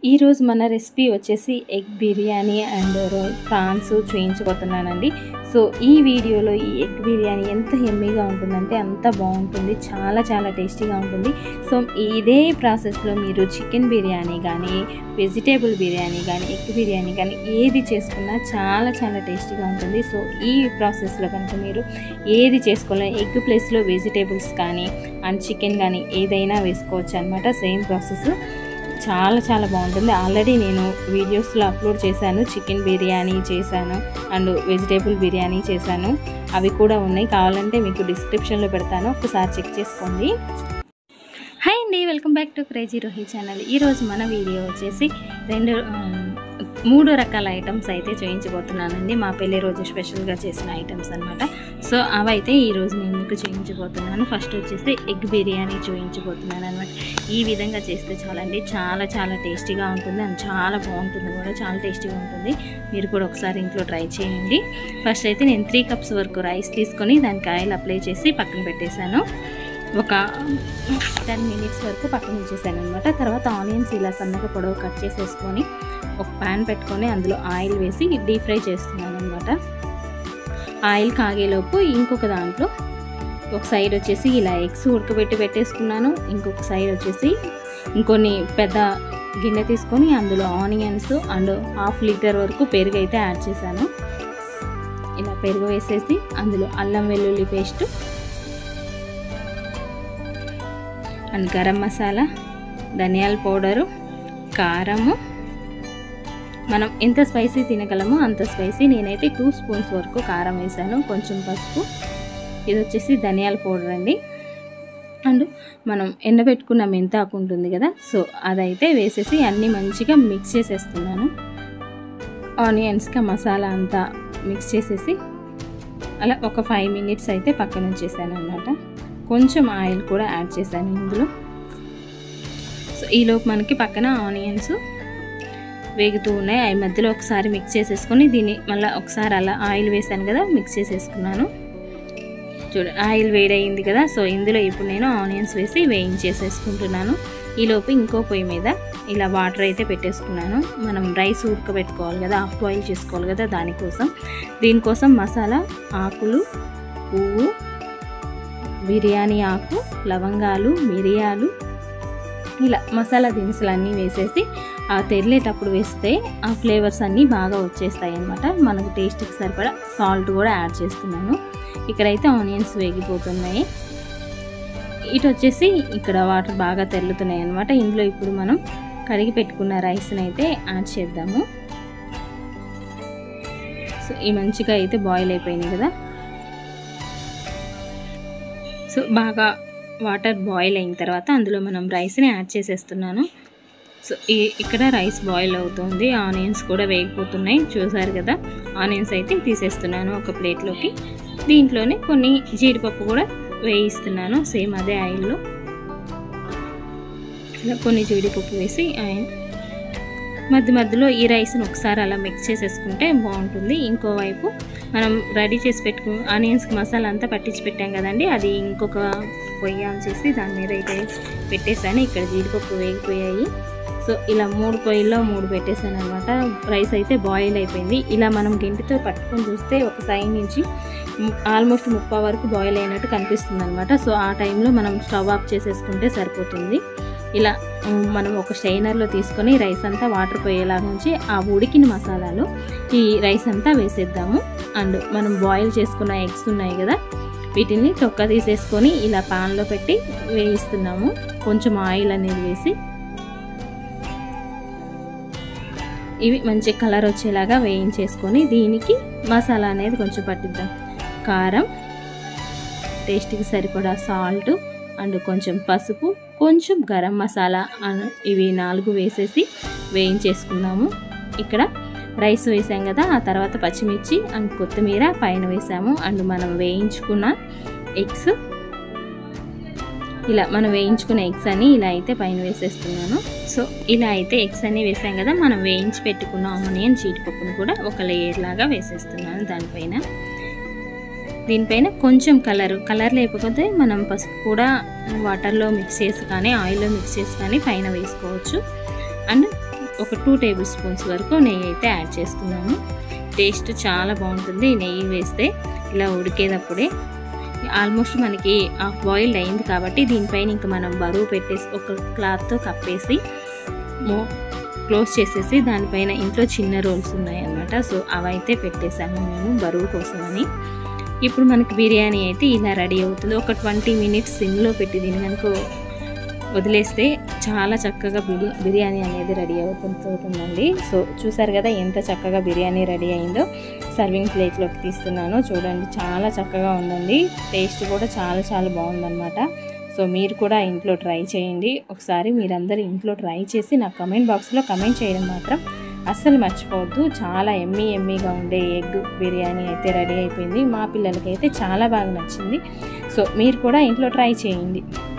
ఈరోజు మన రెసిపీ వచ్చేసి ఎగ్ బిర్యానీ అండ్ ప్రాన్స్ చూయించబోతున్నానండి సో ఈ వీడియోలో ఈ ఎగ్ బిర్యానీ ఎంత ఎమ్మీగా ఉంటుందంటే అంత బాగుంటుంది చాలా చాలా టేస్టీగా ఉంటుంది సో ఇదే ప్రాసెస్లో మీరు చికెన్ బిర్యానీ కానీ వెజిటేబుల్ బిర్యానీ కానీ ఎగ్ బిర్యానీ కానీ ఏది చేసుకున్నా చాలా చాలా టేస్టీగా ఉంటుంది సో ఈ ప్రాసెస్లో కనుక మీరు ఏది చేసుకోవాలి ఎగ్ ప్లేస్లో వెజిటేబుల్స్ కానీ అండ్ చికెన్ కానీ ఏదైనా వేసుకోవచ్చు అనమాట సేమ్ ప్రాసెస్ చాలా చాలా బాగుంటుంది ఆల్రెడీ నేను వీడియోస్లో అప్లోడ్ చేశాను చికెన్ బిర్యానీ చేశాను అండ్ వెజిటేబుల్ బిర్యానీ చేశాను అవి కూడా ఉన్నాయి కావాలంటే మీకు డిస్క్రిప్షన్లో పెడతాను ఒకసారి చెక్ చేసుకోండి హాయ్ అండి welcome back to crazy Rohi channel ఈరోజు మన వీడియో వచ్చేసి రెండు మూడు రకాల ఐటమ్స్ అయితే చూయించబోతున్నానండి మా పెళ్లి రోజు స్పెషల్గా చేసిన ఐటమ్స్ అనమాట సో అవైతే ఈరోజు నేను మీకు చూయించబోతున్నాను ఫస్ట్ వచ్చేసి ఎగ్ బిర్యానీ చూయించబోతున్నాను అనమాట ఈ విధంగా చేస్తే చాలండి చాలా చాలా టేస్టీగా ఉంటుంది అండ్ చాలా బాగుంటుంది కూడా చాలా టేస్టీగా ఉంటుంది మీరు కూడా ఒకసారి ఇంట్లో ట్రై చేయండి ఫస్ట్ అయితే నేను త్రీ కప్స్ వరకు రైస్ తీసుకొని దానికి ఆయిల్ అప్లై చేసి పక్కన పెట్టేశాను ఒక టెన్ మినిట్స్ వరకు పక్కన ఉంచేసాను అనమాట తర్వాత ఆనియన్స్ ఇలా సన్నగా పొడవు కట్ చేసేసుకొని ఒక ప్యాన్ పెట్టుకొని అందులో ఆయిల్ వేసి డీప్ ఫ్రై చేస్తున్నాను అనమాట ఆయిల్ కాగేలోపు ఇంకొక దాంట్లో ఒక సైడ్ వచ్చేసి ఇలా ఎగ్స్ ఉడకబెట్టి పెట్టేసుకున్నాను ఇంకొక సైడ్ వచ్చేసి ఇంకొన్ని పెద్ద గిన్నె తీసుకొని అందులో ఆనియన్స్ అండ్ హాఫ్ లీటర్ వరకు పెరుగు అయితే యాడ్ చేశాను ఇలా పెరుగు వేసేసి అందులో అల్లం వెల్లుల్లి పేస్ట్ అండ్ గరం మసాలా ధనియాల పౌడరు కారము మనం ఎంత స్పైసీ తినగలమో అంత స్పైసీ నేనైతే టూ స్పూన్స్ వరకు కారం వేసాను కొంచెం పసుపు ఇది వచ్చేసి ధనియాల పౌడర్ అండి అండ్ మనం ఎండబెట్టుకున్న మెంతాకు ఉంటుంది కదా సో అదైతే వేసేసి అన్నీ మంచిగా మిక్స్ చేసేస్తున్నాను ఆనియన్స్కి మసాలా అంతా మిక్స్ చేసేసి అలా ఒక ఫైవ్ మినిట్స్ అయితే పక్కన ఉంచేసాను అనమాట కొంచెం ఆయిల్ కూడా యాడ్ చేశాను ఇందులో సో ఈలోపు మనకి పక్కన ఆనియన్స్ వేగుతూ ఉన్నాయి అవి మధ్యలో ఒకసారి మిక్స్ చేసేసుకొని దీన్ని మళ్ళీ ఒకసారి అలా ఆయిల్ వేసాను కదా మిక్స్ చేసేసుకున్నాను చూడ ఆయిల్ వేడయింది కదా సో ఇందులో ఇప్పుడు నేను ఆనియన్స్ వేసి వేయించేసేసుకుంటున్నాను ఈలోపు ఇంకో పొయ్యి మీద ఇలా వాటర్ అయితే పెట్టేసుకున్నాను మనం రైస్ ఉడకబెట్టుకోవాలి కదా హాఫ్ బాయిల్ చేసుకోవాలి కదా దానికోసం దీనికోసం మసాలా ఆకులు పువ్వు బిర్యానీ ఆకు లవంగాలు మిరియాలు ఇలా మసాలా దినుసులు అన్నీ వేసేసి ఆ తెరలేటప్పుడు వేస్తే ఆ ఫ్లేవర్స్ అన్నీ బాగా వచ్చేస్తాయి అనమాట మనకు టేస్ట్కి సరిపడా సాల్ట్ కూడా యాడ్ చేస్తున్నాను ఇక్కడైతే ఆనియన్స్ వేగిపోతున్నాయి ఇటు వచ్చేసి ఇక్కడ వాటర్ బాగా తెల్లుతున్నాయి అనమాట ఇందులో ఇప్పుడు మనం కడిగి పెట్టుకున్న రైస్ని అయితే యాడ్ చేద్దాము సో ఈ మంచిగా అయితే బాయిల్ అయిపోయినాయి కదా సో బాగా వాటర్ బాయిల్ అయిన తర్వాత అందులో మనం రైస్ని యాడ్ చేసేస్తున్నాను సో ఈ ఇక్కడ రైస్ బాయిల్ అవుతుంది ఆనియన్స్ కూడా వేగిపోతున్నాయి చూసారు కదా ఆనియన్స్ అయితే తీసేస్తున్నాను ఒక ప్లేట్లోకి దీంట్లోనే కొన్ని జీడిపప్పు కూడా వేయిస్తున్నాను సేమ్ అదే ఆయిల్లో ఇలా కొన్ని జీడిపప్పు వేసి మధ్య మధ్యలో ఈ రైస్ని ఒకసారి అలా మిక్స్ చేసేసుకుంటే బాగుంటుంది ఇంకోవైపు మనం రెడీ చేసి పెట్టుకు ఆనియన్స్కి మసాలా అంతా పట్టించి పెట్టాం కదండి అది ఇంకొక పొయ్యి ఆన్ చేసి దాని మీద అయితే పెట్టేశాను ఇక్కడ జీడిపప్పు వేగిపోయాయి సో ఇలా మూడు పొయ్యిల్లో మూడు పెట్టేశాను అనమాట రైస్ అయితే బాయిల్ అయిపోయింది ఇలా మనం గెంటితో పట్టుకొని చూస్తే ఒక సైడ్ నుంచి ఆల్మోస్ట్ ముప్పై వరకు బాయిల్ అయినట్టు కనిపిస్తుంది అనమాట సో ఆ టైంలో మనం స్టవ్ ఆఫ్ చేసేసుకుంటే సరిపోతుంది ఇలా మనం ఒక స్టైనర్లో తీసుకొని రైస్ అంతా వాటర్ పోయేలాగా ఉంచి ఆ ఉడికిన మసాలాలు ఈ రైస్ అంతా వేసేద్దాము అండ్ మనం బాయిల్ చేసుకున్న ఎగ్స్ ఉన్నాయి కదా వీటిని తొక్క తీసేసుకొని ఇలా పాన్లో పెట్టి వేయిస్తున్నాము కొంచెం ఆయిల్ అనేది వేసి ఇవి మంచి కలర్ వచ్చేలాగా వేయించేసుకొని దీనికి మసాలా అనేది కొంచెం పట్టిద్దాం కారం టేస్ట్కి సరిపడా సాల్ట్ అండ్ కొంచెం పసుపు కొంచెం గరం మసాలా ఇవి నాలుగు వేసేసి వేయించేసుకున్నాము ఇక్కడ రైస్ వేసాం కదా ఆ తర్వాత పచ్చిమిర్చి అండ్ కొత్తిమీర పైన వేసాము అండ్ మనం వేయించుకున్న ఎగ్స్ ఇలా మనం వేయించుకున్న ఎగ్స్ అని ఇలా అయితే పైన వేసేస్తున్నాను సో ఇలా అయితే ఎగ్స్ అన్ని వేసాం కదా మనం వేయించి పెట్టుకున్న ఆనియన్ జీడిపప్పును కూడా ఒక లేయర్ లాగా వేసేస్తున్నాను దానిపైన దీనిపైన కొంచెం కలర్ కలర్ లేకపోతే మనం పసుపు కూడా వాటర్లో మిక్స్ చేసి కానీ ఆయిల్లో మిక్స్ చేసి కానీ పైన వేసుకోవచ్చు అండ్ ఒక టూ టేబుల్ స్పూన్స్ వరకు నెయ్యి అయితే యాడ్ చేస్తున్నాము టేస్ట్ చాలా బాగుంటుంది ఈ నెయ్యి వేస్తే ఇలా ఉడికేటప్పుడే ఆల్మోస్ట్ మనకి హాఫ్ బాయిల్డ్ అయింది కాబట్టి దీనిపైన ఇంకా మనం బరువు పెట్టేసి ఒక క్లాత్తో కప్పేసి మో- క్లోజ్ చేసేసి దానిపైన ఇంట్లో చిన్న రోల్స్ ఉన్నాయన్నమాట సో అవైతే పెట్టేసాము మేము బరువు కోసమని ఇప్పుడు మనకి బిర్యానీ అయితే ఇలా రెడీ అవుతుంది ఒక ట్వంటీ మినిట్స్ సిమ్లో పెట్టి దీన్ని కనుక వదిలేస్తే చాలా చక్కగా బిర్యా బిర్యానీ అనేది రెడీ అవుతుందండి సో చూసారు కదా ఎంత చక్కగా బిర్యానీ రెడీ అయిందో సర్వింగ్ ప్లేట్లోకి తీస్తున్నాను చూడండి చాలా చక్కగా ఉందండి టేస్ట్ కూడా చాలా చాలా బాగుందన్నమాట సో మీరు కూడా ఇంట్లో ట్రై చేయండి ఒకసారి మీరందరూ ఇంట్లో ట్రై చేసి నాకు కమెంట్ బాక్స్లో కమెంట్ చేయడం మాత్రం అస్సలు మర్చిపోవద్దు చాలా ఎమ్మీ ఎమ్మీగా ఉండే ఎగ్ బిర్యానీ అయితే రెడీ అయిపోయింది మా పిల్లలకి అయితే చాలా బాగా నచ్చింది సో మీరు కూడా ఇంట్లో ట్రై చేయండి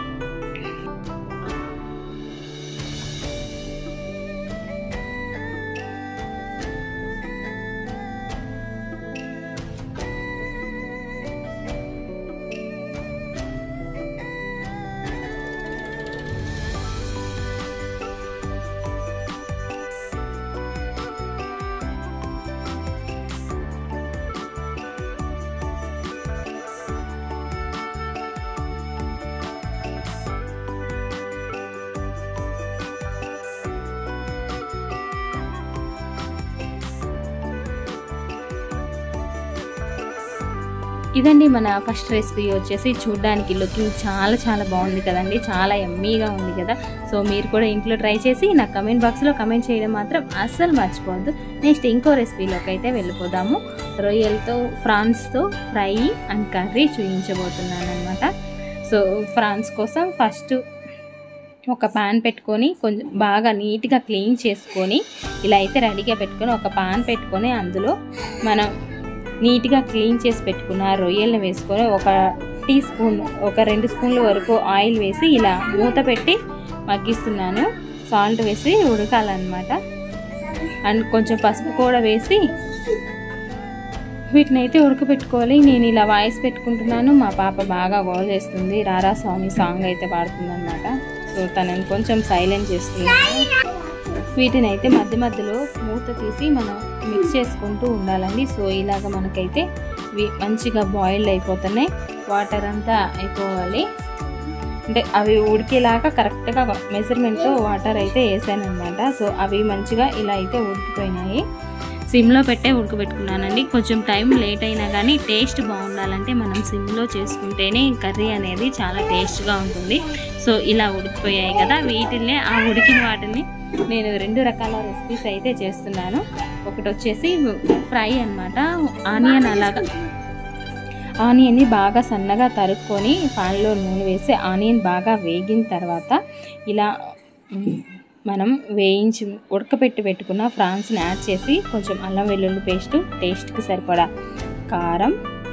ఇదండి మన ఫస్ట్ రెసిపీ వచ్చేసి చూడడానికి లుకింగ్ చాలా చాలా బాగుంది కదండి చాలా ఎమ్మీగా ఉంది కదా సో మీరు కూడా ఇంట్లో ట్రై చేసి నాకు కమెంట్ బాక్స్లో కమెంట్ చేయడం మాత్రం అస్సలు మర్చిపోవద్దు నెక్స్ట్ ఇంకో రెసిపీలోకి అయితే వెళ్ళిపోదాము రొయ్యలతో ఫ్రాన్స్తో ఫ్రై అండ్ కర్రీ చూపించబోతున్నాను అనమాట సో ఫ్రాన్స్ కోసం ఫస్ట్ ఒక పాన్ పెట్టుకొని కొంచెం బాగా నీట్గా క్లీన్ చేసుకొని ఇలా అయితే రెడీగా పెట్టుకొని ఒక పాన్ పెట్టుకొని అందులో మనం నీట్గా క్లీన్ చేసి పెట్టుకున్న రొయ్యల్ని వేసుకొని ఒక టీ స్పూన్ ఒక రెండు స్పూన్ల వరకు ఆయిల్ వేసి ఇలా మూత పెట్టి మగ్గిస్తున్నాను సాల్ట్ వేసి ఉడకాలన్నమాట అండ్ కొంచెం పసుపు కూడా వేసి వీటిని అయితే ఉడకబెట్టుకోవాలి నేను ఇలా వాయిస్ పెట్టుకుంటున్నాను మా పాప బాగా గోల్ చేస్తుంది రారా స్వామి సాంగ్ అయితే పాడుతుంది అనమాట సో తనని కొంచెం సైలెంట్ చేస్తున్నాను వీటిని అయితే మధ్య మధ్యలో మూత తీసి మనం మిక్స్ చేసుకుంటూ ఉండాలండి సో ఇలాగ మనకైతే ఇవి మంచిగా బాయిల్డ్ అయిపోతున్నాయి వాటర్ అంతా అయిపోవాలి అంటే అవి ఉడికేలాగా కరెక్ట్గా మెజర్మెంట్తో వాటర్ అయితే వేసాను అనమాట సో అవి మంచిగా ఇలా అయితే ఉడికిపోయినాయి సిమ్లో పెట్టే ఉడకబెట్టుకున్నానండి కొంచెం టైం లేట్ అయినా కానీ టేస్ట్ బాగుండాలంటే మనం సిమ్లో చేసుకుంటేనే కర్రీ అనేది చాలా టేస్ట్గా ఉంటుంది సో ఇలా ఉడికిపోయాయి కదా వీటిల్ని ఆ ఉడికిన వాటిని నేను రెండు రకాల రెసిపీస్ అయితే చేస్తున్నాను ఒకటి వచ్చేసి ఫ్రై అన్నమాట ఆనియన్ అలాగా ఆనియన్ని బాగా సన్నగా తరుక్కొని పాన్లో నూనె వేసి ఆనియన్ బాగా వేగిన తర్వాత ఇలా మ్, మనం వేయించి ఉడకపెట్టి పెట్టుకున్న ఫ్రాన్స్ని యాడ్ చేసి కొంచెం అల్లం వెల్లుల్లి పేస్ట్ టేస్ట్కి సరిపడా కారం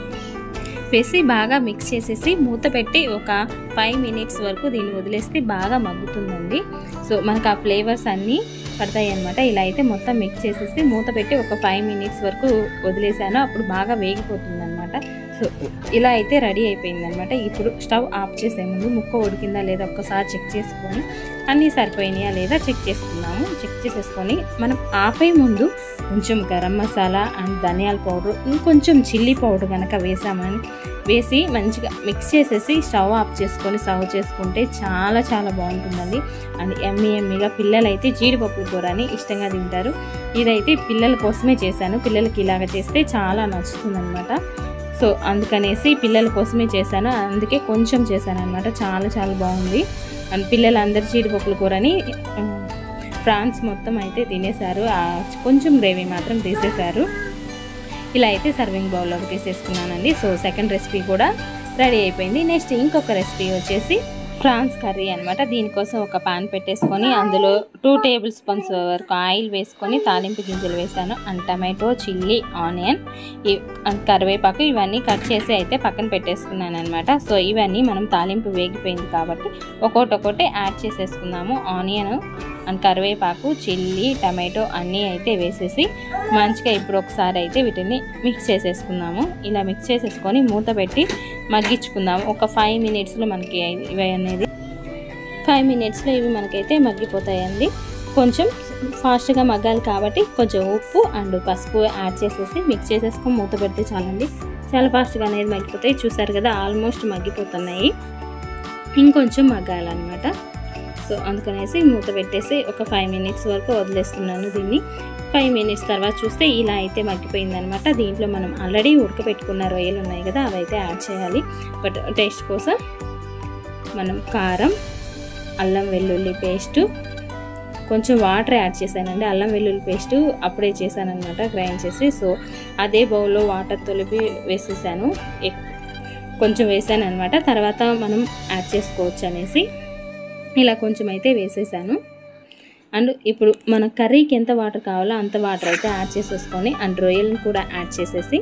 వేసి బాగా మిక్స్ చేసేసి మూత పెట్టి ఒక ఫైవ్ మినిట్స్ వరకు దీన్ని వదిలేస్తే బాగా మగ్గుతుందండి సో మనకు ఆ ఫ్లేవర్స్ అన్నీ పడతాయి అనమాట ఇలా అయితే మొత్తం మిక్స్ చేసేసి మూత పెట్టి ఒక ఫైవ్ మినిట్స్ వరకు వదిలేసాను అప్పుడు బాగా వేగిపోతుంది అనమాట సో ఇలా అయితే రెడీ అయిపోయింది అనమాట ఇప్పుడు స్టవ్ ఆఫ్ చేసే ముందు ముక్క ఉడికిందా లేదా ఒక్కసారి చెక్ చేసుకొని అన్నీ సరిపోయినాయా లేదా చెక్ చేసుకున్నాము చెక్ చేసేసుకొని మనం ఆపే ముందు కొంచెం గరం మసాలా అండ్ ధనియాల పౌడర్ ఇంకొంచెం చిల్లీ పౌడర్ కనుక వేసామని వేసి మంచిగా మిక్స్ చేసేసి స్టవ్ ఆఫ్ చేసుకొని సర్వ్ చేసుకుంటే చాలా చాలా బాగుంటుందండి అండ్ ఎమ్మి ఎమ్మిగా పిల్లలు అయితే జీడిపప్పు కూర అని ఇష్టంగా తింటారు ఇదైతే పిల్లల కోసమే చేశాను పిల్లలకి ఇలాగ చేస్తే చాలా నచ్చుతుందన్నమాట సో అందుకనేసి పిల్లల కోసమే చేశాను అందుకే కొంచెం చేశాను అనమాట చాలా చాలా బాగుంది అండ్ పిల్లలు అందరు జీడిపప్పుల కూరని ఆ, ఫ్రాన్స్ మొత్తం అయితే తినేశారు ఆ కొంచెం గ్రేవీ మాత్రం తీసేశారు ఇలా అయితే సర్వింగ్ బౌల్లోకి తీసేసుకున్నానండి సో సెకండ్ రెసిపీ కూడా రెడీ అయిపోయింది నెక్స్ట్ ఇంకొక రెసిపీ వచ్చేసి ఫ్రాన్స్ కర్రీ అనమాట దీనికోసం ఒక పాన్ పెట్టేసుకొని అందులో టూ టేబుల్ స్పూన్స్ వరకు ఆయిల్ వేసుకొని తాలింపు గింజలు వేసాను అండ్ టమాటో చిల్లీ ఆనియన్ ఈ- అండ్ కరివేపాకు ఇవన్నీ కట్ చేసి అయితే పక్కన పెట్టేసుకున్నాను అనమాట సో ఇవన్నీ మనం తాలింపు వేగిపోయింది కాబట్టి ఒక్కొక్కటి ఒక్కొక్కటి యాడ్ చేసేసుకుందాము ఆనియన్ అండ్ కరివేపాకు చిల్లీ టమాటో అన్నీ అయితే వేసేసి మంచిగా ఇప్పుడు ఒకసారి అయితే వీటిని మిక్స్ చేసేసుకుందాము ఇలా మిక్స్ చేసేసుకొని మూత పెట్టి మగ్గించుకుందాము ఒక ఫైవ్ మినిట్స్లో మనకి ఇవి అనేది ఫైవ్ మినిట్స్లో ఇవి మనకైతే మగ్గిపోతాయండి కొంచెం ఫాస్ట్గా మగ్గాలి కాబట్టి కొంచెం ఉప్పు అండ్ పసుపు యాడ్ చేసేసి మిక్స్ చేసేసుకొని మూత పెడితే చాలండి చాలా ఫాస్ట్గా అనేది మగ్గిపోతాయి చూసారు కదా ఆల్మోస్ట్ మగ్గిపోతున్నాయి ఇంకొంచెం మగ్గాలన్నమాట సో అందుకనేసి మూత పెట్టేసి ఒక ఫైవ్ మినిట్స్ వరకు వదిలేస్తున్నాను దీన్ని ఫైవ్ మినిట్స్ తర్వాత చూస్తే ఇలా అయితే మగ్గిపోయిందనమాట దీంట్లో మనం ఆల్రెడీ ఉడకపెట్టుకున్న రొయ్యలు ఉన్నాయి కదా అవి అయితే యాడ్ చేయాలి బట్ టేస్ట్ కోసం మనం కారం అల్లం వెల్లుల్లి పేస్టు కొంచెం వాటర్ యాడ్ చేశానండి అల్లం వెల్లుల్లి పేస్ట్ అప్పుడే చేశానమాట గ్రైండ్ చేసి సో అదే బౌల్లో వాటర్ తొలిపి వేసేసాను కొంచెం వేసాను అనమాట తర్వాత మనం యాడ్ చేసుకోవచ్చు అనేసి ఇలా కొంచెం అయితే వేసేసాను అండ్ ఇప్పుడు మన కర్రీకి ఎంత వాటర్ కావాలో అంత వాటర్ అయితే యాడ్ చేసేసుకొని అండ్ రొయ్యలను కూడా యాడ్ చేసేసి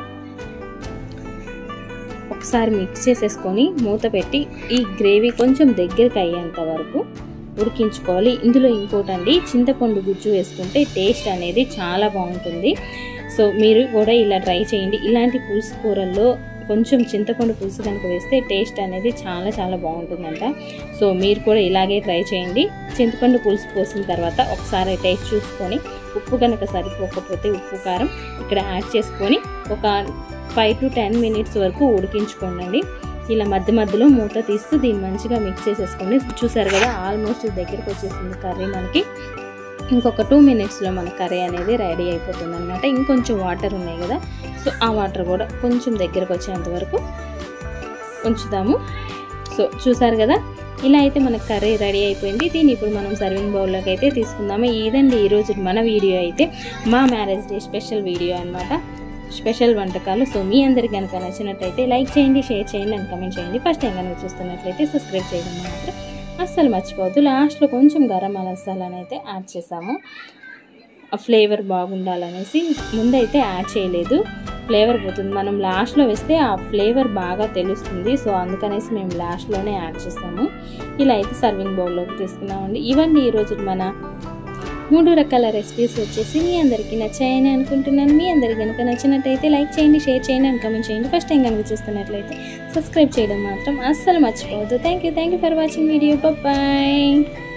ఒకసారి మిక్స్ చేసేసుకొని మూత పెట్టి ఈ గ్రేవీ కొంచెం దగ్గరికి అయ్యేంత వరకు ఉడికించుకోవాలి ఇందులో ఇంకోటండి చింతపండు గుజ్జు వేసుకుంటే టేస్ట్ అనేది చాలా బాగుంటుంది సో మీరు కూడా ఇలా ట్రై చేయండి ఇలాంటి పులుసు కూరల్లో కొంచెం చింతపండు పులుసు కనుక వేస్తే టేస్ట్ అనేది చాలా చాలా బాగుంటుందంట సో మీరు కూడా ఇలాగే ట్రై చేయండి చింతపండు పులుసు పోసిన తర్వాత ఒకసారి టేస్ట్ చూసుకొని ఉప్పు కనుక సరిపోకపోతే ఉప్పు కారం ఇక్కడ యాడ్ చేసుకొని ఒక ఫైవ్ టు టెన్ మినిట్స్ వరకు ఉడికించుకోండి ఇలా మధ్య మధ్యలో మూత తీస్తూ దీన్ని మంచిగా మిక్స్ చేసేసుకోండి చూసారు కదా ఆల్మోస్ట్ దగ్గరికి వచ్చేసింది కర్రీ మనకి ఇంకొక టూ మినిట్స్లో మన కర్రీ అనేది రెడీ అయిపోతుంది అనమాట ఇంకొంచెం వాటర్ ఉన్నాయి కదా సో ఆ వాటర్ కూడా కొంచెం దగ్గరకు వచ్చేంత వరకు ఉంచుదాము సో చూసారు కదా ఇలా అయితే మనకు కర్రీ రెడీ అయిపోయింది దీన్ని ఇప్పుడు మనం సర్వింగ్ బౌల్లోకి అయితే తీసుకుందాము ఇదండి ఈరోజు మన వీడియో అయితే మా మ్యారేజ్ డే స్పెషల్ వీడియో అనమాట స్పెషల్ వంటకాలు సో మీ అందరికి కనుక నచ్చినట్టయితే లైక్ చేయండి షేర్ చేయండి అండ్ కమెంట్ చేయండి ఫస్ట్ టైం కనుక చూస్తున్నట్లయితే సబ్స్క్రైబ్ చేయడం మాత్రం అస్సలు మర్చిపోవద్దు లాస్ట్లో కొంచెం గరం మసాలాని అయితే యాడ్ చేసాము ఆ ఫ్లేవర్ బాగుండాలనేసి ముందైతే యాడ్ చేయలేదు ఫ్లేవర్ పోతుంది మనం లాస్ట్లో వేస్తే ఆ ఫ్లేవర్ బాగా తెలుస్తుంది సో అందుకనేసి మేము లాస్ట్లోనే యాడ్ చేస్తాము ఇలా అయితే సర్వింగ్ బౌల్లోకి తీసుకున్నామండి ఇవన్నీ ఈరోజు మన మూడు రకాల రెసిపీస్ వచ్చేసి మీ అందరికీ నచ్చాయని అనుకుంటున్నాను మీ అందరికి కనుక నచ్చినట్టయితే లైక్ చేయండి షేర్ చేయండి అండ్ కమెంట్ చేయండి ఫస్ట్ టైం కనుక చూస్తున్నట్లయితే సబ్స్క్రైబ్ చేయడం మాత్రం అస్సలు మర్చిపోవద్దు thank you thank you for watching video bye